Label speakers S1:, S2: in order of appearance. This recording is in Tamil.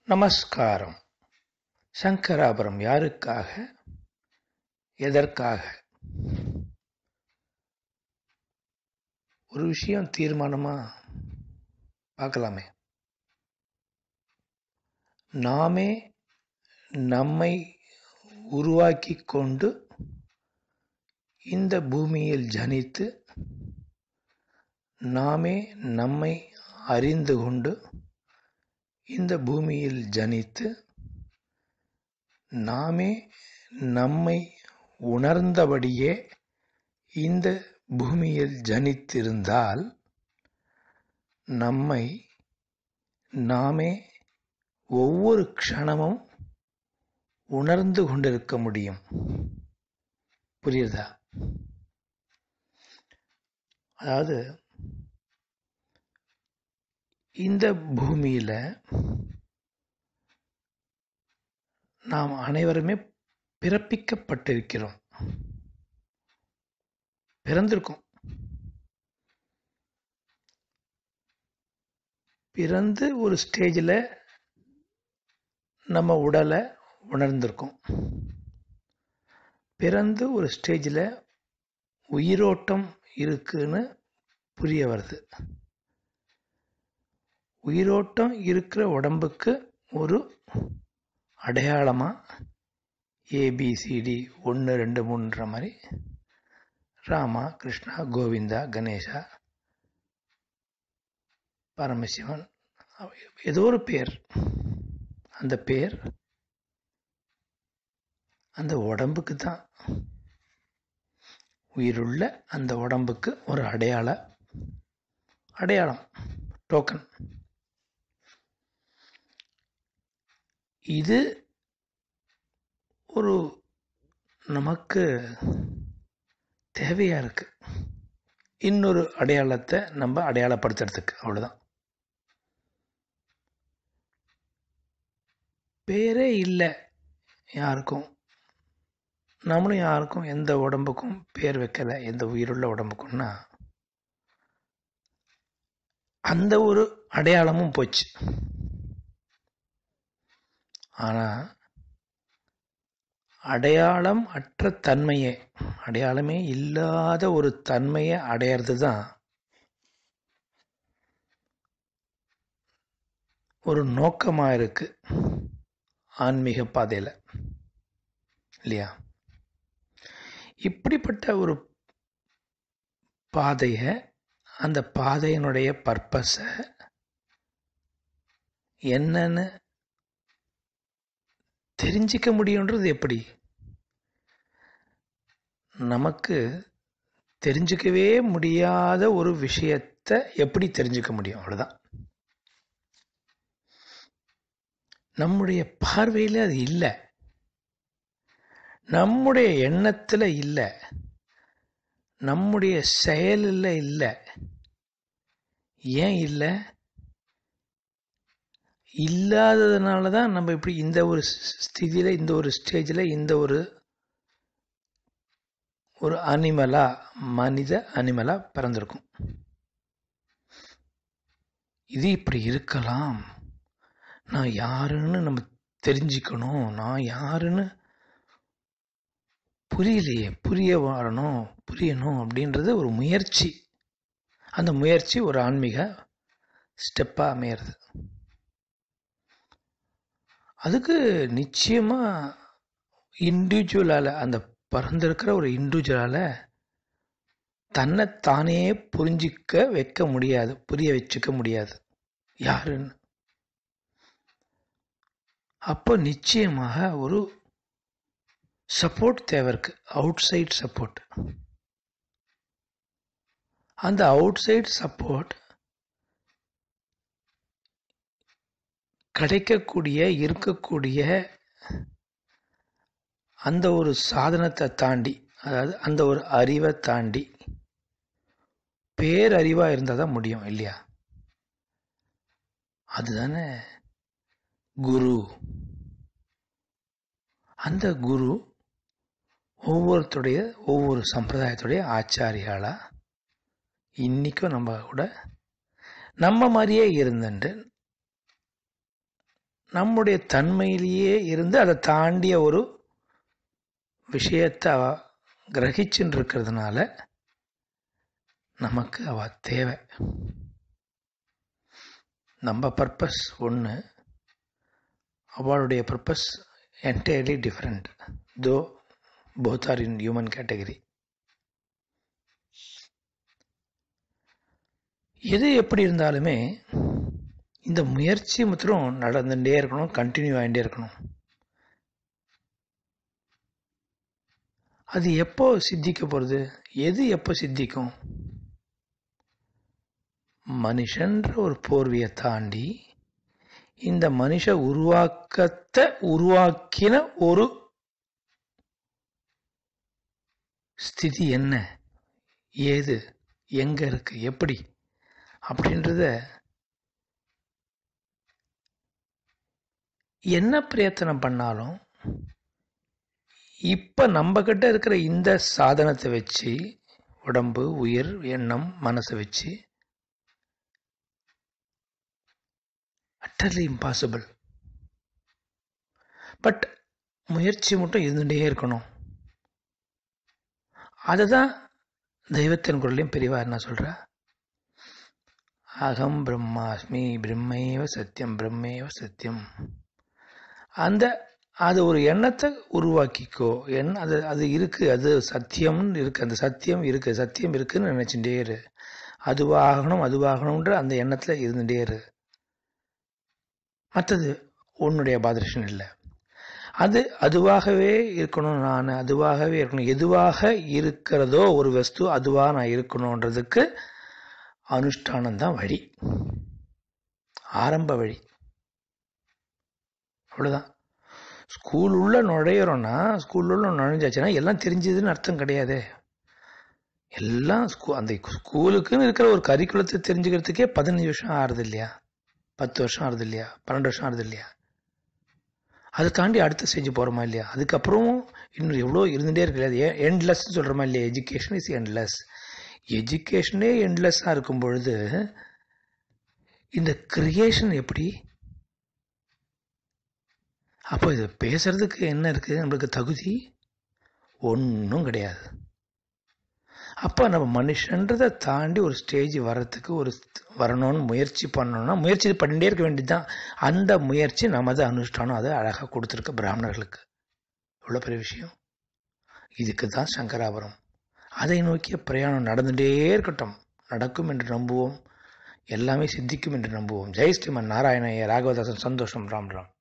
S1: நமஸ்காரம் சங்கராபுரம் யாருக்காக எதற்காக ஒரு விஷயம் தீர்மானமா பார்க்கலாமே நாமே நம்மை உருவாக்கி கொண்டு இந்த பூமியில் ஜனித்து நாமே நம்மை அறிந்து கொண்டு இந்த பூமியில் ஜனித்து நாமே நம்மை உணர்ந்தபடியே இந்த பூமியில் ஜனித்திருந்தால் நம்மை நாமே ஒவ்வொரு க்ஷணமும் உணர்ந்து கொண்டிருக்க முடியும் புரியுதா அதாவது இந்த பூமியில நாம் அனைவருமே பிறப்பிக்கப்பட்டிருக்கிறோம் பிறந்திருக்கோம் பிறந்து ஒரு ஸ்டேஜில் நம்ம உடலை உணர்ந்திருக்கோம் பிறந்து ஒரு ஸ்டேஜில் உயிரோட்டம் இருக்குன்னு புரிய வருது உயிரோட்டம் இருக்கிற உடம்புக்கு ஒரு அடையாளமாக ஏபிசிடி ஒன்று ரெண்டு மூணுன்ற மாதிரி ராமா கிருஷ்ணா கோவிந்தா கணேசா பரமசிவன் ஏதோ ஒரு பேர் அந்த பேர் அந்த உடம்புக்கு தான் உயிருள்ள அந்த உடம்புக்கு ஒரு அடையாள அடையாளம் டோக்கன் இது ஒரு நமக்கு தேவையா இருக்கு இன்னொரு அடையாளத்தை நம்ம அடையாளப்படுத்துறதுக்கு அவ்வளவுதான் பேரே இல்லை யாருக்கும் நம்மளும் யாருக்கும் எந்த உடம்புக்கும் பேர் வைக்கல எந்த உயிருள்ள உடம்புக்கும்னா அந்த ஒரு அடையாளமும் போச்சு ஆனா அடையாளம் அற்ற தன்மையை அடையாளமே இல்லாத ஒரு தன்மையை அடையிறது தான் ஒரு நோக்கமா இருக்கு ஆன்மீக பாதையில இல்லையா இப்படிப்பட்ட ஒரு பாதைய அந்த பாதையினுடைய பர்பஸை என்னன்னு தெரிஞ்சிக்க முடியுன்றது எப்படி நமக்கு தெரிஞ்சுக்கவே முடியாத ஒரு விஷயத்தை எப்படி தெரிஞ்சுக்க முடியும் அவ்வளவுதான் நம்முடைய பார்வையில் அது இல்லை நம்முடைய எண்ணத்தில் இல்லை நம்முடைய செயலில் இல்லை ஏன் இல்லை இல்லாததுனால தான் நம்ம இப்படி இந்த ஒரு ஸ்திதியில் இந்த ஒரு ஸ்டேஜில் இந்த ஒரு ஒரு அனிமலா மனித அனிமலா பிறந்திருக்கும் இது இப்படி இருக்கலாம் நான் யாருன்னு நம்ம தெரிஞ்சுக்கணும் நான் யாருன்னு புரியலையே புரிய வரணும் புரியணும் அப்படின்றது ஒரு முயற்சி அந்த முயற்சி ஒரு ஆன்மீக ஸ்டெப்பாக அமையிறது அதுக்கு நிச்சயமா இண்டிவிஜுவலால அந்த பறந்திருக்கிற ஒரு இண்டிவிஜுவலால தன்னை தானே புரிஞ்சிக்க வைக்க முடியாது புரிய வச்சுக்க முடியாது யாருன்னு அப்போ நிச்சயமாக ஒரு சப்போர்ட் தேவை இருக்கு அவுட் சைட் சப்போர்ட் அந்த அவுட் சைட் சப்போர்ட் கிடைக்கக்கூடிய இருக்கக்கூடிய அந்த ஒரு சாதனத்தை தாண்டி அதாவது அந்த ஒரு அறிவை தாண்டி பேரறிவா இருந்தால் தான் முடியும் இல்லையா அதுதானே குரு அந்த குரு ஒவ்வொருத்தருடைய ஒவ்வொரு சம்பிரதாயத்துடைய ஆச்சாரியாளா இன்னைக்கும் நம்ம கூட நம்ம மாதிரியே இருந்துட்டு நம்முடைய தன்மையிலேயே இருந்து அதை தாண்டிய ஒரு விஷயத்தை அவ கிரகிச்சுன்னு இருக்கிறதுனால நமக்கு அவ தேவை நம்ம பர்பஸ் ஒன்று அவளுடைய purpose entirely different though both are in human category எது எப்படி இருந்தாலுமே இந்த முயற்சி மாத்திரம் நடந்துகிட்டே இருக்கணும் கண்டினியூ ஆகிட்டே இருக்கணும் அது எப்போ சித்திக்க போகிறது எது எப்போ சித்திக்கும் மனுஷன்ற ஒரு போர்வையை தாண்டி இந்த மனுஷ உருவாக்கத்தை உருவாக்கின ஒரு ஸ்திதி என்ன ஏது எங்க இருக்கு எப்படி அப்படின்றத என்ன பிரயத்தனம் பண்ணாலும் இப்ப நம்ம கிட்ட இருக்கிற இந்த சாதனத்தை வச்சு உடம்பு உயிர் எண்ணம் மனசை வச்சு அட்டர்லி இம்பாசிபிள் பட் முயற்சி மட்டும் இருந்துகிட்டே இருக்கணும் அதுதான் தெய்வத்தின் குரலையும் பெரியவா என்ன சொல்ற அகம் பிரம்மாஸ்மி பிரம்மேவ சத்தியம் பிரம்மேவ சத்தியம் அந்த அது ஒரு எண்ணத்தை உருவாக்கிக்கோ எண் அது அது இருக்கு அது சத்தியம்னு இருக்கு அந்த சத்தியம் இருக்கு சத்தியம் இருக்குன்னு நினைச்சுட்டே இரு அதுவாகணும் அதுவாகணும்ன்ற அந்த எண்ணத்துல இருந்துட்டே இரு மற்றது உன்னுடைய பாதர்ஷன் இல்லை அது அதுவாகவே இருக்கணும் நான் அதுவாகவே இருக்கணும் எதுவாக இருக்கிறதோ ஒரு வஸ்து அதுவாக நான் இருக்கணுன்றதுக்கு அனுஷ்டானம் தான் வழி ஆரம்ப வழி அவ்வளோதான் ஸ்கூல் உள்ள நுழையிறோன்னா ஸ்கூல் உள்ள நுழைஞ்சாச்சுன்னா எல்லாம் தெரிஞ்சதுன்னு அர்த்தம் கிடையாது எல்லாம் ஸ்கூ அந்த ஸ்கூலுக்குன்னு இருக்கிற ஒரு கரிக்குலத்தை தெரிஞ்சுக்கிறதுக்கே பதினஞ்சு வருஷம் ஆறுது இல்லையா பத்து வருஷம் ஆறுது இல்லையா பன்னெண்டு வருஷம் ஆறுது இல்லையா அதை தாண்டி அடுத்த ஸ்டேஜ் போகிறோமா இல்லையா அதுக்கப்புறம் இன்னும் எவ்வளோ இருந்துகிட்டே இருக்கு இல்லையா எண்ட்லெஸ்ன்னு சொல்கிறோமா இல்லையா எஜுகேஷன் இஸ் எண்ட்லெஸ் எஜுகேஷனே எண்ட்லெஸ்ஸாக இருக்கும் பொழுது இந்த கிரியேஷன் எப்படி அப்போ இது பேசுறதுக்கு என்ன இருக்குது நம்மளுக்கு தகுதி ஒன்றும் கிடையாது அப்போ நம்ம மனுஷன்றதை தாண்டி ஒரு ஸ்டேஜ் வர்றதுக்கு ஒரு வரணும்னு முயற்சி பண்ணணும்னா முயற்சி பண்ணிட்டே இருக்க வேண்டியதுதான் அந்த முயற்சி நமது அனுஷ்டானம் அதை அழகாக கொடுத்துருக்க பிராமணர்களுக்கு இவ்வளோ பெரிய விஷயம் இதுக்கு தான் சங்கராபுரம் அதை நோக்கிய பிரயாணம் நடந்துகிட்டே இருக்கட்டும் நடக்கும் என்று நம்புவோம் எல்லாமே சித்திக்கும் என்று நம்புவோம் ஜெய் ஸ்ரீமன் நாராயணைய ராகவதாசன் சந்தோஷம் ராம் ராம்